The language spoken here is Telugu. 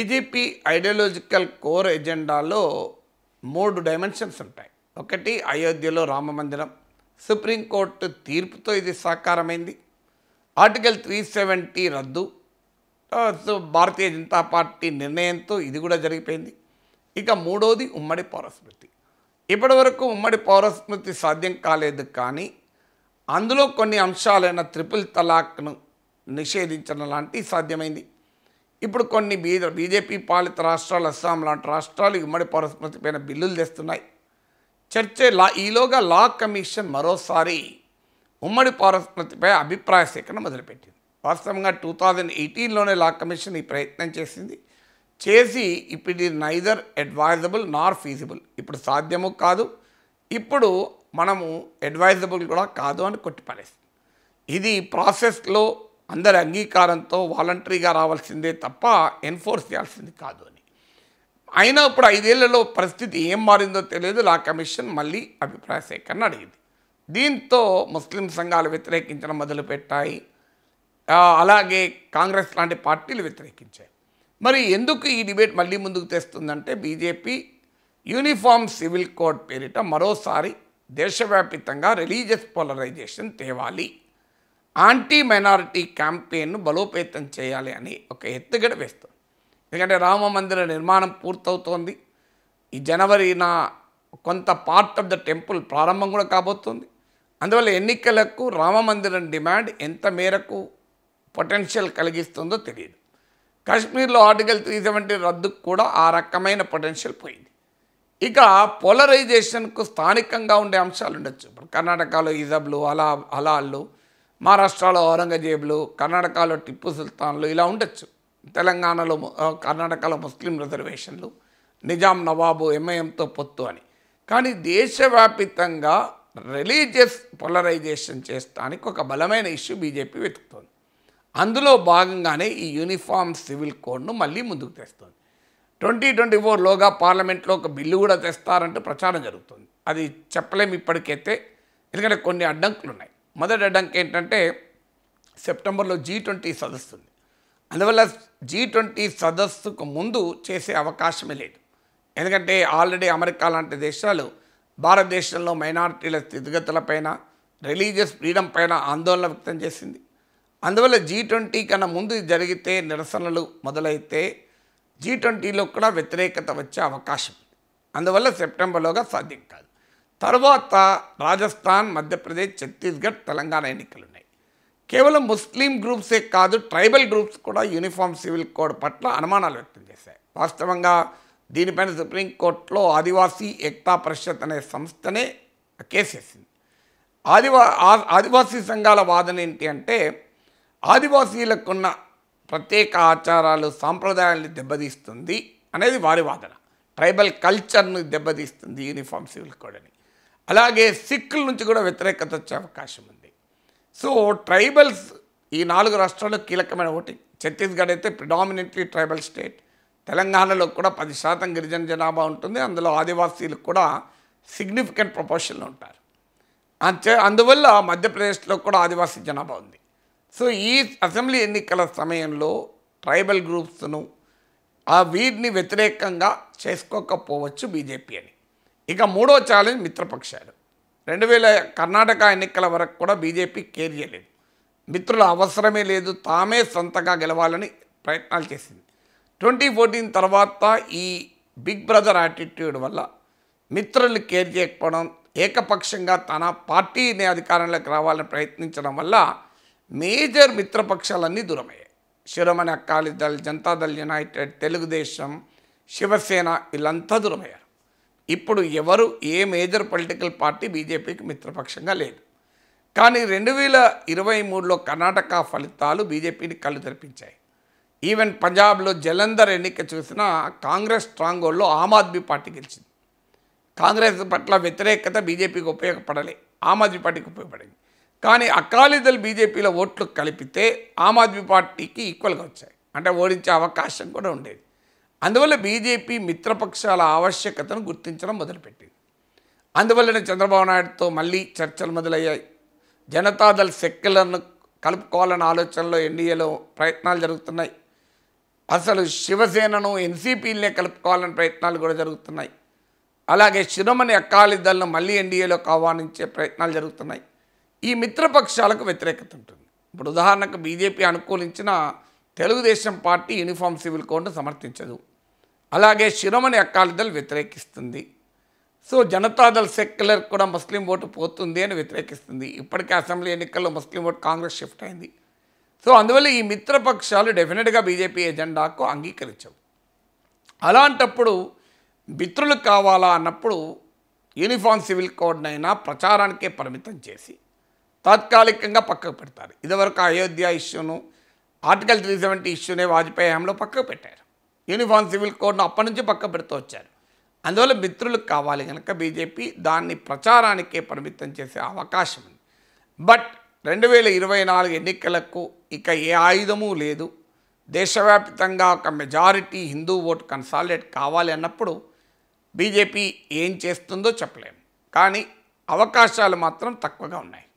బీజేపీ ఐడియాలజికల్ కోర్ ఎజెండాలో మూడు డైమెన్షన్స్ ఉంటాయి ఒకటి అయోధ్యలో రామ మందిరం సుప్రీంకోర్టు తీర్పుతో ఇది సాకారమైంది ఆర్టికల్ త్రీ సెవెంటీ రద్దు ఆ, సో భారతీయ జనతా పార్టీ నిర్ణయంతో ఇది కూడా జరిగిపోయింది ఇక మూడోది ఉమ్మడి పౌరస్మృతి ఇప్పటివరకు ఉమ్మడి పౌరస్మృతి సాధ్యం కాలేదు కానీ అందులో కొన్ని అంశాలైన త్రిపుల్ తలాక్ను నిషేధించడం లాంటివి సాధ్యమైంది ఇప్పుడు కొన్ని బీ బీజేపీ పాలిత రాష్ట్రాలు అస్సాం లాంటి రాష్ట్రాలు ఈ ఉమ్మడి పౌరస్మృతి పైన బిల్లులు తెస్తున్నాయి చర్చ లా ఈలోగా లా కమిషన్ మరోసారి ఉమ్మడి పౌరస్మృతిపై అభిప్రాయ సేకరణ మొదలుపెట్టింది వాస్తవంగా టూ థౌజండ్ ఎయిటీన్లోనే లా కమిషన్ ఈ ప్రయత్నం చేసింది చేసి ఇప్పుడు ఇది నైదర్ అడ్వైజబుల్ నార్ ఫీజిబుల్ ఇప్పుడు సాధ్యము కాదు ఇప్పుడు మనము అడ్వైజబుల్ కూడా కాదు అని కొట్టిపారేస్తుంది ఇది ప్రాసెస్లో అందరి అంగీకారంతో వాలంటరీగా రావాల్సిందే తప్ప ఎన్ఫోర్స్ చేయాల్సింది కాదు అని అయినా ఇప్పుడు ఐదేళ్లలో పరిస్థితి ఏం మారిందో తెలియదు లా కమిషన్ మళ్ళీ అభిప్రాయ సేకరణ అడిగింది దీంతో ముస్లిం సంఘాలు వ్యతిరేకించడం మొదలుపెట్టాయి ఆ, అలాగే కాంగ్రెస్ లాంటి పార్టీలు వ్యతిరేకించాయి మరి ఎందుకు ఈ డిబేట్ మళ్ళీ ముందుకు తెస్తుందంటే బీజేపీ యూనిఫామ్ సివిల్ కోడ్ పేరిట మరోసారి దేశవ్యాపితంగా రిలీజియస్ పోలరైజేషన్ తేవాలి యాంటీ మైనారిటీ క్యాంపెయిన్ను బలోపేతం చేయాలి అని ఒక ఎత్తుగడ వేస్తుంది ఎందుకంటే రామ మందిర నిర్మాణం పూర్తవుతోంది ఈ జనవరిన కొంత పార్ట్ ఆఫ్ ద టెంపుల్ ప్రారంభం కూడా కాబోతుంది అందువల్ల ఎన్నికలకు రామ మందిరం డిమాండ్ ఎంత మేరకు పొటెన్షియల్ కలిగిస్తుందో తెలియదు కాశ్మీర్లో ఆర్టికల్ త్రీ సెవెంటీ రద్దుకు కూడా ఆ రకమైన పొటెన్షియల్ పోయింది ఇక పోలరైజేషన్కు స్థానికంగా ఉండే అంశాలు ఉండొచ్చు ఇప్పుడు కర్ణాటకలో ఇజబ్లు అలా అలాళ్ళు మహారాష్ట్రలో ఔరంగజేబులు కర్ణాటకలో టిప్పు సుల్తాన్లు ఇలా ఉండొచ్చు తెలంగాణలో ము- ఆ, కర్ణాటకలో ముస్లిం రిజర్వేషన్లు నిజాం నవాబు ఎంఐఎంతో పొత్తు అని కానీ దేశవ్యాపితంగా రిలీజియస్ పోలరైజేషన్ చేస్తానికి ఒక బలమైన ఇష్యూ బీజేపీ వెతుకుతోంది అందులో భాగంగానే ఈ యూనిఫామ్ సివిల్ కోడ్ను మళ్ళీ ముందుకు తెస్తుంది ట్వంటీ ట్వంటీ ఫోర్లోగా పార్లమెంట్లో ఒక బిల్లు కూడా తెస్తారంటూ ప్రచారం జరుగుతుంది అది చెప్పలేము ఇప్పటికైతే ఎందుకంటే కొన్ని అడ్డంకులు ఉన్నాయి మొదటి అడ్డంకి ఏంటంటే సెప్టెంబర్లో జీ ట్వంటీ సదస్సు ఉంది అందువల్ల జీ ట్వంటీ సదస్సుకు ముందు చేసే అవకాశమే లేదు ఎందుకంటే ఆల్రెడీ అమెరికా లాంటి దేశాలు భారతదేశంలో మైనారిటీల స్థితిగతులపైన రిలీజియస్ ఫ్రీడమ్ పైన ఆందోళన వ్యక్తం చేసింది అందువల్ల జీ ట్వంటీ కన్నా ముందు ఇది జరిగితే నిరసనలు మొదలైతే జీ ట్వంటీలో కూడా వ్యతిరేకత వచ్చే అవకాశం ఉంది అందువల్ల సెప్టెంబర్లోగా సాధ్యం కాదు తర్వాత రాజస్థాన్ మధ్యప్రదేశ్ ఛత్తీస్గఢ్ తెలంగాణ ఎన్నికలు ఉన్నాయి కేవలం ముస్లిం గ్రూప్సే కాదు ట్రైబల్ గ్రూప్స్ కూడా యూనిఫామ్ సివిల్ కోడ్ పట్ల అనుమానాలు వ్యక్తం చేశాయి వాస్తవంగా దీనిపైన సుప్రీంకోర్టులో ఆదివాసీ ఏక్తా పరిషత్ అనే సంస్థనే కేసేసింది ఆదివా ఆ- ఆదివాసీ సంఘాల వాదన ఏంటి అంటే ఆదివాసీలకున్న ప్రత్యేక ఆచారాలు సాంప్రదాయాల్ని దెబ్బతీస్తుంది అనేది వారి వాదన ట్రైబల్ కల్చర్ను దెబ్బతీస్తుంది యూనిఫామ్ సివిల్ కోడ్ అని అలాగే సిక్కుల నుంచి కూడా వ్యతిరేకత వచ్చే అవకాశం ఉంది సో ట్రైబల్స్ ఈ నాలుగు రాష్ట్రాల్లో కీలకమైన ఓటింగ్ ఛత్తీస్గఢ్ అయితే ప్రిడామినెంట్లీ ట్రైబల్ స్టేట్ తెలంగాణలో కూడా పది శాతం గిరిజన జనాభా ఉంటుంది అందులో ఆదివాసీలు కూడా సిగ్నిఫికెంట్ ప్రపోర్షన్లో ఉంటారు అంతే అందువల్ల మధ్యప్రదేశ్లో కూడా ఆదివాసీ జనాభా ఉంది సో ఈ అసెంబ్లీ ఎన్నికల సమయంలో ట్రైబల్ గ్రూప్స్ను ఆ వీరిని వ్యతిరేకంగా చేసుకోకపోవచ్చు బీజేపీ అని ఇక మూడో ఛాలెంజ్ మిత్రపక్షాలు రెండు వేల కర్ణాటక ఎన్నికల వరకు కూడా బీజేపీ కేర్ చేయలేదు మిత్రుల అవసరమే లేదు తామే సొంతగా గెలవాలని ప్రయత్నాలు చేసింది ట్వంటీ ఫోర్టీన్ తర్వాత ఈ బిగ్ బ్రదర్ యాటిట్యూడ్ వల్ల మిత్రులు కేర్ చేయకపోవడం ఏకపక్షంగా తన పార్టీని అధికారంలోకి రావాలని ప్రయత్నించడం వల్ల మేజర్ మిత్రపక్షాలన్నీ దూరమయ్యాయి శిరోమణి అకాలీదళ్ జనతాదళ్ యునైటెడ్ తెలుగుదేశం శివసేన వీళ్ళంతా దూరమయ్యారు ఇప్పుడు ఎవరు ఏ మేజర్ పొలిటికల్ పార్టీ బీజేపీకి మిత్రపక్షంగా లేదు కానీ రెండు వేల ఇరవై మూడులో కర్ణాటక ఫలితాలు బీజేపీని కళ్ళు తెరిపించాయి ఈవెన్ పంజాబ్లో జలంధర్ ఎన్నిక చూసినా కాంగ్రెస్ స్ట్రాంగ్ హోల్డ్లో ఆమ్ ఆద్మీ పార్టీ గెలిచింది కాంగ్రెస్ పట్ల వ్యతిరేకత బీజేపీకి ఉపయోగపడలే ఆమ్ ఆద్మీ పార్టీకి ఉపయోగపడింది కానీ అకాలీదళ్ బీజేపీలో ఓట్లు కలిపితే ఆమ్ ఆద్మీ పార్టీకి ఈక్వల్గా వచ్చాయి అంటే ఓడించే అవకాశం కూడా ఉండేది అందువల్ల బీజేపీ మిత్రపక్షాల ఆవశ్యకతను గుర్తించడం మొదలుపెట్టింది అందువల్లనే చంద్రబాబు నాయుడుతో మళ్ళీ చర్చలు మొదలయ్యాయి జనతాదళ్ సెక్యులర్ను కలుపుకోవాలన్న ఆలోచనలో ఎన్డీఏలో ప్రయత్నాలు జరుగుతున్నాయి అసలు శివసేనను ఎన్సీపీలనే కలుపుకోవాలని ప్రయత్నాలు కూడా జరుగుతున్నాయి అలాగే శిరోమణి అకాలీదళ్లను మళ్ళీ ఎన్డీఏలోకి ఆహ్వానించే ప్రయత్నాలు జరుగుతున్నాయి ఈ మిత్రపక్షాలకు వ్యతిరేకత ఉంటుంది ఇప్పుడు ఉదాహరణకు బీజేపీ అనుకూలించిన తెలుగుదేశం పార్టీ యూనిఫామ్ సివిల్ కోడ్ను సమర్థించదు అలాగే శిరోమణి అకాలీదళ్ వ్యతిరేకిస్తుంది సో జనతాదళ్ సెక్యులర్ కూడా ముస్లిం ఓటు పోతుంది అని వ్యతిరేకిస్తుంది ఇప్పటికే అసెంబ్లీ ఎన్నికల్లో ముస్లిం ఓటు కాంగ్రెస్ షిఫ్ట్ అయింది సో అందువల్ల ఈ మిత్రపక్షాలు డెఫినెట్గా బీజేపీ ఎజెండాకు అంగీకరించవు అలాంటప్పుడు మిత్రులు కావాలా అన్నప్పుడు యూనిఫామ్ సివిల్ కోడ్నైనా ప్రచారానికే పరిమితం చేసి తాత్కాలికంగా పక్కకు పెడతారు ఇదివరకు అయోధ్య ఇష్యూను ఆర్టికల్ త్రీ సెవెంటీ ఇష్యూనే వాజ్పేయి హయాంలో పక్కకు పెట్టారు యూనిఫామ్ సివిల్ కోడ్ను అప్పటి నుంచి పక్క పెడుతూ వచ్చారు అందువల్ల మిత్రులు కావాలి కనుక బీజేపీ దాన్ని ప్రచారానికే పరిమితం చేసే అవకాశం ఉంది బట్ రెండు వేల ఇరవై నాలుగు ఎన్నికలకు ఇక ఏ ఆయుధము లేదు దేశవ్యాప్తంగా ఒక మెజారిటీ హిందూ ఓటు కన్సాలిడేట్ కావాలి అన్నప్పుడు బీజేపీ ఏం చేస్తుందో చెప్పలేము కానీ అవకాశాలు మాత్రం తక్కువగా ఉన్నాయి